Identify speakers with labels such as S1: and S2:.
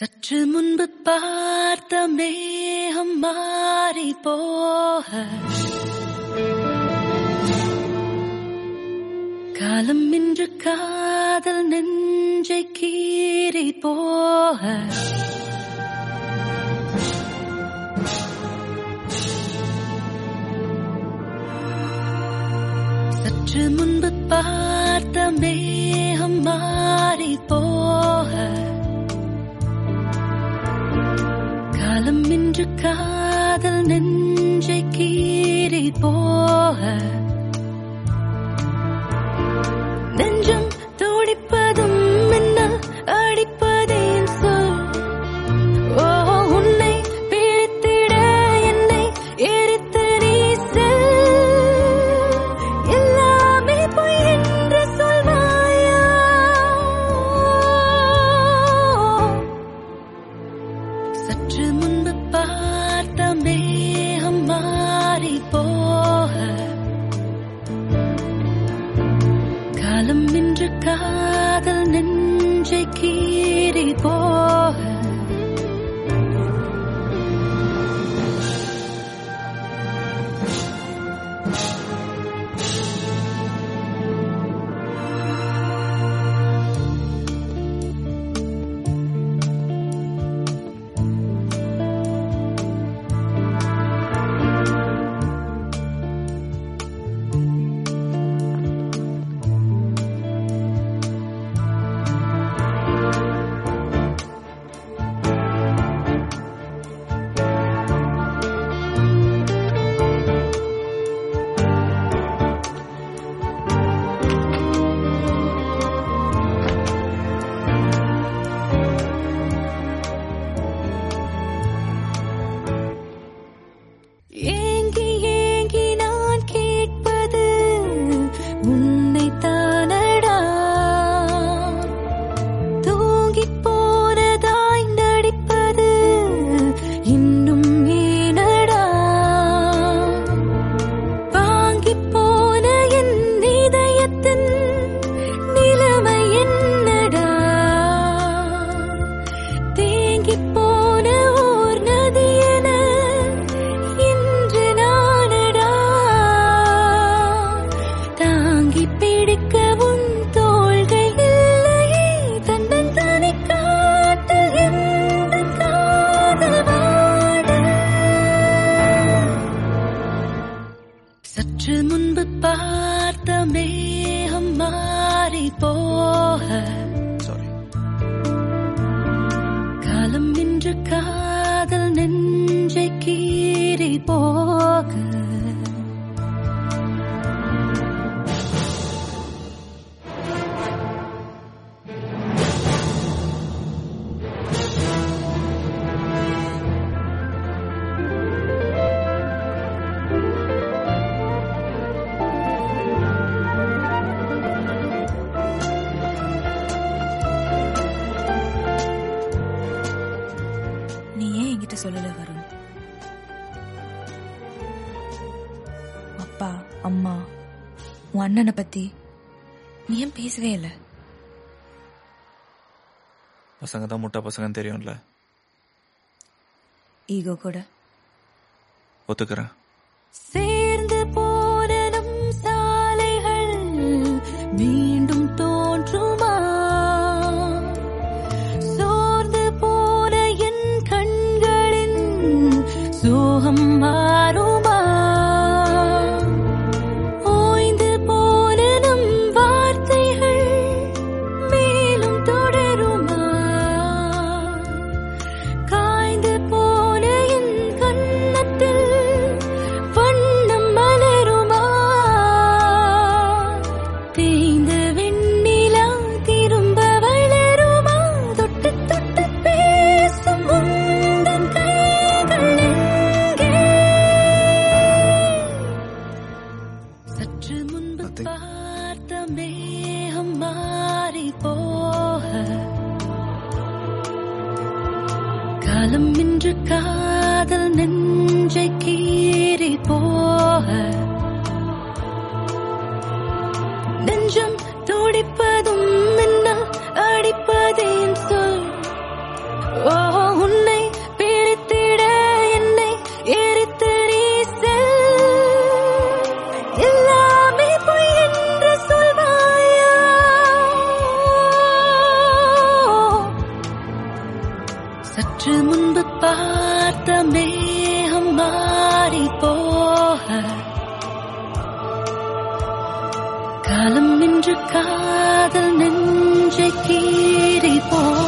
S1: சற்று முன்பு பார்த்த மேகம் மாறி போக காலம் இன்று காதல் நெஞ்சை கீறி போக சற்று முன்பு பார்த்த மேகம் மாறி போக காலம் இன்று காதல் நெஞ்சை கீறி போக நெஞ்சம் துடிப்பதும் மின்னல் அடிப்பதேன் சொல் ஓ உன்னை பிரித்திட என்னை எரித்து நீ செல் எல்லாமே பொய் என்று சொல்வாயா சற்று முன்பு பார்த்த மேகம் மாறி போக காலம் இன்று காதல் நெஞ்சை கீறி போக ஏங்கி ஏங்கி நான் கேட்பது உன்னை தானடா தூங்கி போனதாய் நடிப்பது இன்னும் ஏனடா வாங்கி போன என் இதயத்தின் நிலைமை என்னடா தேங்கி போன ஓர் நதியென இன்று நானடா தாங்கி பிடிக்க உன் தோள்கள் இல்லையே தன்னந்தானே காட்டில் எந்த காதல் வாட சற்று முன்பு பார்த்த மேகம் மாறி போக
S2: சாரி
S1: காலம் இன்று காதல் நெஞ்சை கீறி போக
S3: நீ ஏன் என்கிட்ட சொல்லல வரும் அப்பா அம்மா உன் அண்ணனை பத்தி நீ ஏன் பேசவே இல்லை
S2: பசங்க தான் முட்டா பசங்கன்னு தெரியும்ல
S3: ஈகோ கூட
S2: ஒத்துக்கிறேன்
S1: சேர்ந்து போன நம் சாலைகள் மீண்டும் தோன்றுமா சோர்ந்து போன என் கண்களின் சோகம் மாறுமா ஓய்ந்து போன நம் வார்த்தைகள் மேலும் தொடருமா காய்ந்து போன என் கன்னத்தில் வண்ணம் மலருமா தேய்ந்த வெண்ணிலா திரும்ப வளருமா தொட்டு தொட்டு பேசும் உந்தன் கைகள் எங்கே சற்று முன்பு
S2: Nothing.
S1: பார்த்த மேகம் மாறி போக காலம் இன்று காதல் நெஞ்சை கீறி போக நெஞ்சம் துடிப்பதும் மின்னல் அடிப்பதேன் சொல் ஓ முன்பு பார்த்த மேகம் மாறி போக காலம் இன்று காதல் நெஞ்சை கீறி போக